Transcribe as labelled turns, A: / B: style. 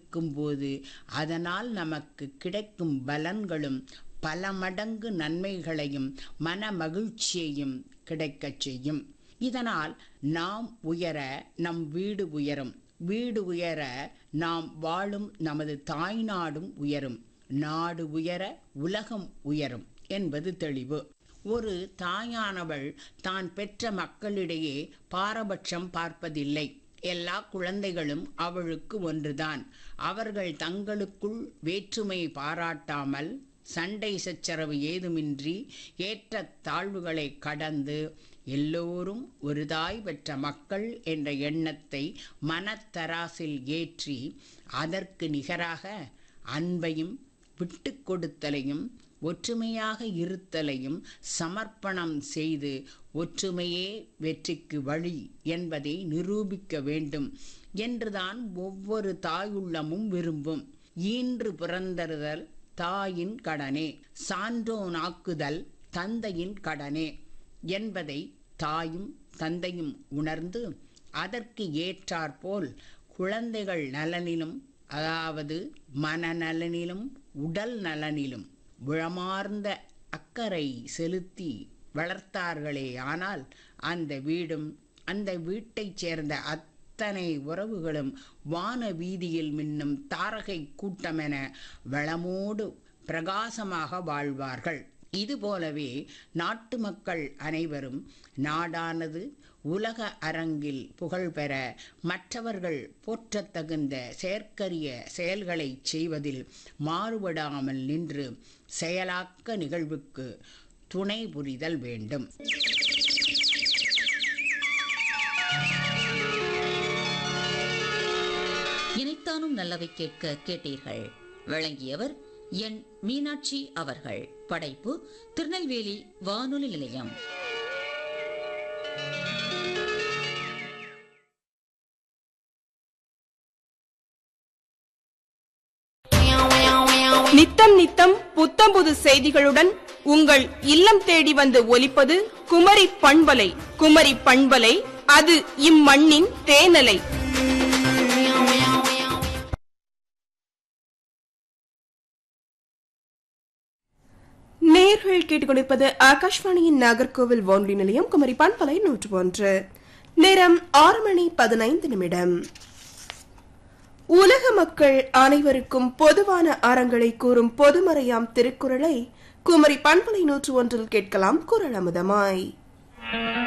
A: இருக்கும்போது அதனால் நமக்கு கிடைக்கும் பலன்களும் பல மடங்கு நன்மைகளையும் மன மகிழ்ச்சியையும் கிடைக்கச் செய்யும் இதனால் நாம் உயர நம் வீடு உயரும் வீடு உயர நாம் வாழும் நமது தாய்நாடும் உயரும் நாடு உயர உலகம் உயரும் என்பது தெளிவு ஒரு தாயானவள் தான் பெற்ற மக்களிடையே பாரபட்சம் பார்ப்பதில்லை எல்லா குழந்தைகளும் அவளுக்கு ஒன்றுதான் அவர்கள் தங்களுக்குள் வேற்றுமை பாராட்டாமல் சண்டை சச்சரவு ஏதுமின்றி ஏற்ற தாழ்வுகளை கடந்து எல்லோரும் ஒரு தாய் பெற்ற மக்கள் என்ற எண்ணத்தை மனத்தராசில் ஏற்றி அதற்கு நிகராக அன்பையும் விட்டு கொடுத்தலையும் ஒற்றுமையாக இருத்தலையும் சமர்ப்பணம் செய்து ஒற்றுமையே வெற்றிக்கு வழி என்பதை நிரூபிக்க வேண்டும் என்றுதான் ஒவ்வொரு தாயுள்ளமும் விரும்பும் ஈன்று பிறந்தறுதல் தாயின் கடனே சான்றோனாக்குதல் தந்தையின் கடனே என்பதை தாயும் தந்தையும் உணர்ந்து அதற்கு ஏற்றாற்போல் குழந்தைகள் நலனிலும் அதாவது மனநலனிலும் உடல் நலனிலும் உளமார்ந்த அக்கறை செலுத்தி வளர்த்தார்களே ஆனால் அந்த வீடும் அந்த வீட்டைச் சேர்ந்த அத்தனை உறவுகளும் வான வீதியில் மின்னும் தாரகை கூட்டமென வளமோடு பிரகாசமாக வாழ்வார்கள் இதுபோலவே நாட்டு மக்கள் அனைவரும் நாடானது உலக அரங்கில் புகழ்பெற மற்றவர்கள் போற்றத்தகுந்த செயற்கரிய செயல்களை செய்வதில் மாறுபடாமல் நின்று செயலாக்க நிகழ்வுக்கு துணை புரிதல் வேண்டும்
B: இணைத்தானும் நல்லவை கேட்க கேட்டீர்கள் வழங்கியவர் என் மீனாட்சி அவர்கள் படைப்பு திருநெல்வேலி வானொலி நிலையம்
C: நித்தம் நித்தம் புத்தம் புது செய்திகளுடன் உங்கள் இல்லம் தேடி வந்து ஒலிப்பது குமரி பண்பலை குமரி பண்பலை அது இம்மண்ணின் தேனலை நேர்கள் கேட்டுக்கொண்டிருப்பது ஆகாஷ்வாணியின் நாகர்கோவில் வானொலி நிலையம் குமரி பண்பலை நூற்று ஒன்று நேரம் ஆறு மணி பதினைந்து நிமிடம் உலக மக்கள் அனைவருக்கும் பொதுவான அறங்களை கூறும் பொதுமறையாம் திருக்குறளை குமரி பண்பலை நூற்று ஒன்றில் கேட்கலாம் குரல் அமுதமாய்